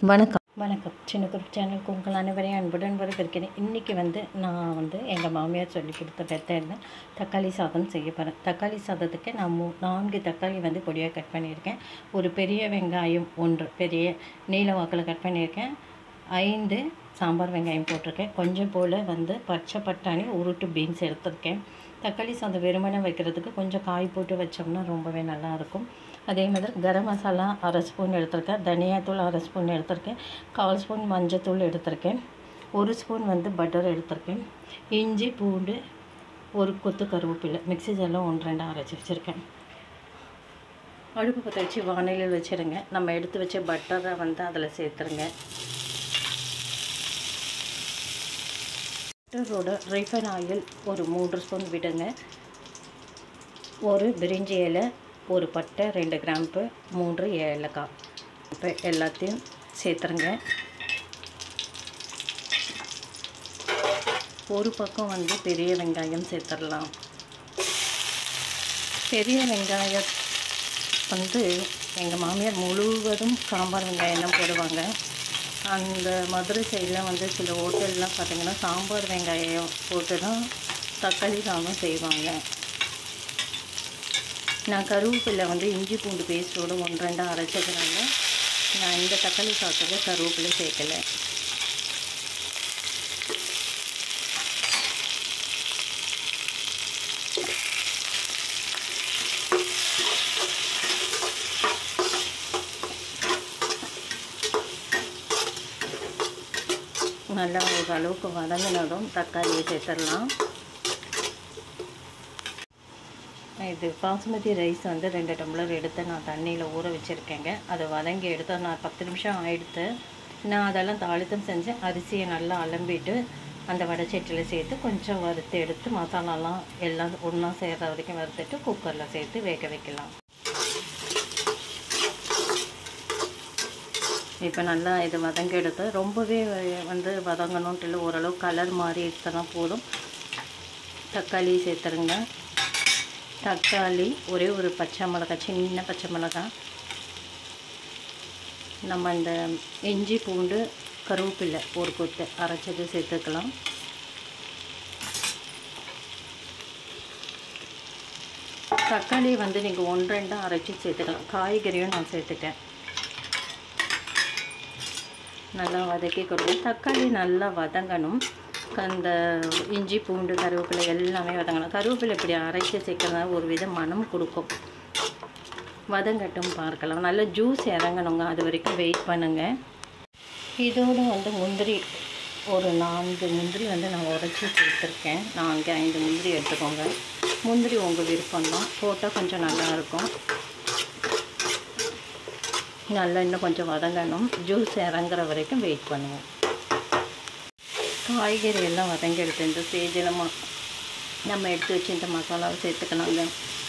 வணக்கம் வணக்கம் சின்ன குரூப் சேனலுக்கு உங்கள் அனைவரையும் அன்புடன் வரவேற்கிறேன் இன்றைக்கி வந்து நான் வந்து எங்கள் மாமியார் சொல்லி கொடுத்த மெத்தடில் தக்காளி சாதம் செய்ய போகிறேன் தக்காளி சாதத்துக்கு நான் மூ நான்கு தக்காளி வந்து பொடியாக கட் பண்ணியிருக்கேன் ஒரு பெரிய வெங்காயம் ஒன்று பெரிய நீல வாக்கில் கட் பண்ணியிருக்கேன் ஐந்து சாம்பார் வெங்காயம் போட்டிருக்கேன் கொஞ்சம் போல் வந்து பச்சை பட்டாணி உருட்டு பீன்ஸ் எடுத்திருக்கேன் தக்காளி சாதம் வெறுமனே வைக்கிறதுக்கு கொஞ்சம் காய் போட்டு வச்சோம்னா ரொம்பவே நல்லாயிருக்கும் அதே மாதிரி கரம் மசாலா அரை ஸ்பூன் எடுத்திருக்கேன் தனியாத்தூள் அரை ஸ்பூன் எடுத்திருக்கேன் கால் ஸ்பூன் மஞ்சத்தூள் எடுத்திருக்கேன் ஒரு ஸ்பூன் வந்து பட்டர் எடுத்திருக்கேன் இஞ்சி பூண்டு ஒரு கொத்து கருவேப்பிலை மிக்ஸி ஜாரில் ஒன்று ரெண்டு அரைச்சி வச்சுருக்கேன் அடுப்பு பற்ற வச்சு வானிலையில் வச்சுருங்க நம்ம எடுத்து வச்ச பட்டரை வந்து அதில் சேர்த்துருங்க பட்டரோட ரிஃபைன் ஆயில் ஒரு மூன்று ஸ்பூன் விடுங்க ஒரு பிரிஞ்சி இலை ஒரு பட்டை ரெண்டு கிராம்பு மூன்று ஏலக்காய் இப்போ எல்லாத்தையும் சேர்த்துருங்க ஒரு பக்கம் வந்து பெரிய வெங்காயம் சேர்த்துடலாம் பெரிய வெங்காயம் வந்து எங்கள் மாமியார் முழுவதும் சாம்பார் வெங்காயம் தான் போடுவாங்க அந்த மதுரை சைடில் வந்து சில ஹோட்டல்லாம் பார்த்திங்கன்னா சாம்பார் வெங்காயம் போட்டு தான் தக்காளி சாதம் செய்வாங்க நான் கருவேப்பிலை வந்து இஞ்சி பூண்டு பேஸ்ட்டோடு ஒன்று ரெண்டாக அரைச்சதுனால நான் இந்த தக்காளி சாதத்துக்கு கருவேப்பிலை சேர்க்கலை நல்லா ஒரு அளவுக்கு வதங்கினதும் தக்காளியை சேர்த்துடலாம் இது பாசுமதி ரைஸ் வந்து ரெண்டு டம்ளர் எடுத்து நான் தண்ணியில் ஊற வச்சுருக்கேங்க அதை வதங்கி எடுத்து நான் பத்து நிமிஷம் ஆயிடுத்து நான் அதெல்லாம் தாளித்தம் செஞ்சு அரிசியை நல்லா அலம்பிட்டு அந்த வடைச்சட்டியில் சேர்த்து கொஞ்சம் வறுத்து எடுத்து மசாலாலாம் எல்லாம் ஒன்றா சேர்கிற வரைக்கும் வறுத்துட்டு குக்கரில் சேர்த்து வேக வைக்கலாம் இப்போ நல்லா இது வதங்கி எடுத்து ரொம்பவே வந்து வதங்கணுன்ட்டு இல்லை ஓரளவு கலர் மாறி எடுத்தனா போதும் தக்காளி சேர்த்துருங்க தக்காளி ஒரே ஒரு பச்சை மிளகாய் சின்ன பச்சை மிளகாய் நம்ம இந்த இஞ்சி பூண்டு கருவேப்பிலை ஒரு கொத்து அரைச்சது சேர்த்துக்கலாம் தக்காளி வந்து நீங்கள் ஒன்று ரெண்டாக அரைச்சி சேர்த்துக்கலாம் காய்கறியும் நான் சேர்த்துட்டேன் நல்லா வதக்கி கொடுக்கும் தக்காளி நல்லா வதங்கணும் அந்த இஞ்சி பூண்டு கருவேப்பிலை எல்லாமே வதங்கணும் கருவேப்பிலை இப்படி அரைச்சி சேர்க்கறதுனால ஒரு வித மனம் கொடுக்கும் வதங்கட்டும் பார்க்கலாம் நல்லா ஜூஸ் இறங்கணுங்க அது வரைக்கும் வெயிட் பண்ணுங்கள் இதோடு வந்து முந்திரி ஒரு நான்கு முந்திரி வந்து நான் உடச்சி சேர்த்துருக்கேன் நான்கு ஐந்து முந்திரி எடுத்துக்கோங்க முந்திரி உங்கள் விருப்பம் தான் போட்டால் கொஞ்சம் நல்லாயிருக்கும் நல்லா இன்னும் கொஞ்சம் வதங்கணும் ஜூஸ் இறங்குற வரைக்கும் வெயிட் பண்ணுவோம் காய்கறி எல்லாம் வதங்கி எடுத்து இந்த ஸ்டேஜில் மா நம்ம எடுத்து வச்சு இந்த மசாலாவை சேர்த்துக்கலாங்க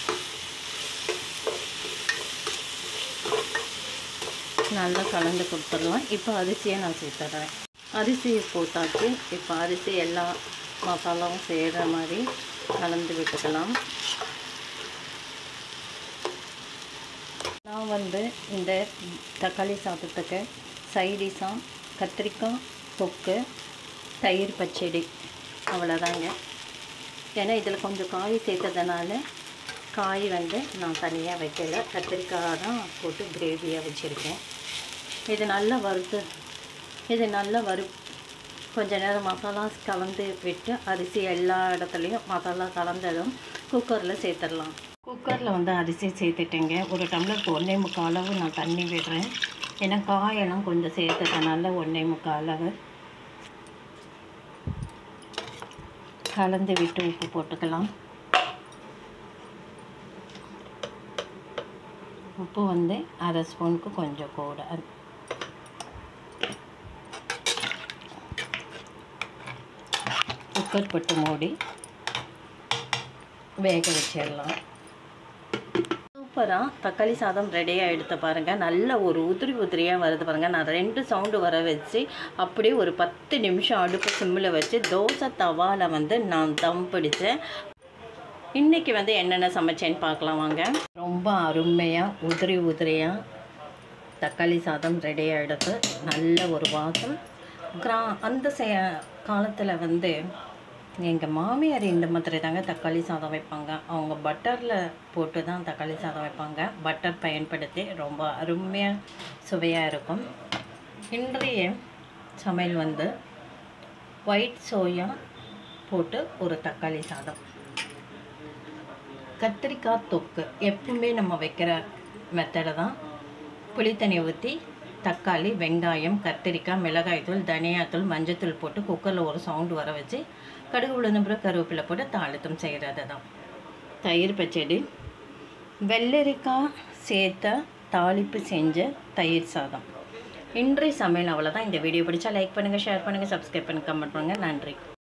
நல்லா கலந்து கொடுத்துடலாம் இப்போ அரிசியை நான் சேர்த்துறேன் அரிசியை போட்டாச்சு இப்போ அரிசி எல்லா மசாலாவும் செய்கிற மாதிரி கலந்து விட்டுக்கலாம் நான் வந்து இந்த தக்காளி சாதத்துக்கு சைடிஷாக கத்திரிக்காய் தொக்கு தயிர் பச்சடி அவ்வளோதாங்க ஏன்னா இதில் கொஞ்சம் காய் சேர்த்ததுனால காய் வந்து நான் தனியாக வைக்கல கத்திரிக்காய் தான் போட்டு கிரேவியாக வச்சுருக்கேன் இது நல்லா வறுத்து இது நல்லா வறு கொஞ்ச நேரம் மசாலா கலந்து விட்டு அரிசி எல்லா இடத்துலையும் மசாலா கலந்ததும் குக்கரில் சேர்த்துடலாம் குக்கரில் வந்து அரிசி சேர்த்துட்டேங்க ஒரு டம்ளருக்கு ஒன்றே முக்கால் அளவு நான் தண்ணி விடுறேன் ஏன்னா காயெல்லாம் கொஞ்சம் சேர்த்துட்டனால ஒன்றே முக்கால் அளவு கலந்து விட்டு உப்பு போட்டுக்கலாம் உப்பு வந்து அரை ஸ்பூனுக்கு கொஞ்சம் கூட குக்கர் போட்டு மூடி வேக வச்சிடலாம் சூப்பராக தக்காளி சாதம் ரெடியாக எடுத்து பாருங்கள் நல்ல ஒரு உதிரி உதிரியாக வருது பாருங்கள் நான் ரெண்டு சவுண்டு வர வச்சு அப்படியே ஒரு பத்து நிமிஷம் அடுப்பு சிம்மில் வச்சு தோசை தவாவில் வந்து நான் தம் பிடிச்சேன் இன்றைக்கி வந்து என்னென்ன சமைச்சேன்னு பார்க்கலாம் வாங்க ரொம்ப அருமையாக உதிரி உதிரியாக தக்காளி சாதம் ரெடி ஆகிடுது நல்ல ஒரு வாசம் கிரா அந்த செ காலத்தில் வந்து எங்கள் மாமியார் இந்த மாதிரி தாங்க தக்காளி சாதம் வைப்பாங்க அவங்க பட்டரில் போட்டு தான் தக்காளி சாதம் வைப்பாங்க பட்டர் பயன்படுத்தி ரொம்ப அருமையாக சுவையாக இருக்கும் இன்றைய சமையல் வந்து ஒயிட் சோயா போட்டு ஒரு தக்காளி சாதம் கத்திரிக்காய் தொக்கு எப்பவுமே நம்ம வைக்கிற மெத்தடை தான் புளித்தண்ணி ஊற்றி தக்காளி வெங்காயம் கத்திரிக்காய் மிளகாய்த்தூள் தனியாத்தூள் மஞ்சத்தூள் போட்டு குக்கரில் ஒரு சவுண்டு வர வச்சு கடுகு உளுந்து பிறகு கருவேப்பிலை போட்டு தாளித்தம் செய்கிறது தான் தயிர் பச்சடி வெள்ளரிக்காய் சேர்த்த தாளிப்பு செஞ்ச தயிர் சாதம் இன்றைய சமையல் அவ்வளோதான் இந்த வீடியோ பிடிச்சா லைக் பண்ணுங்கள் ஷேர் பண்ணுங்கள் சப்ஸ்கிரைப் பண்ணுங்கள் கமெண்ட் பண்ணுங்கள் நன்றி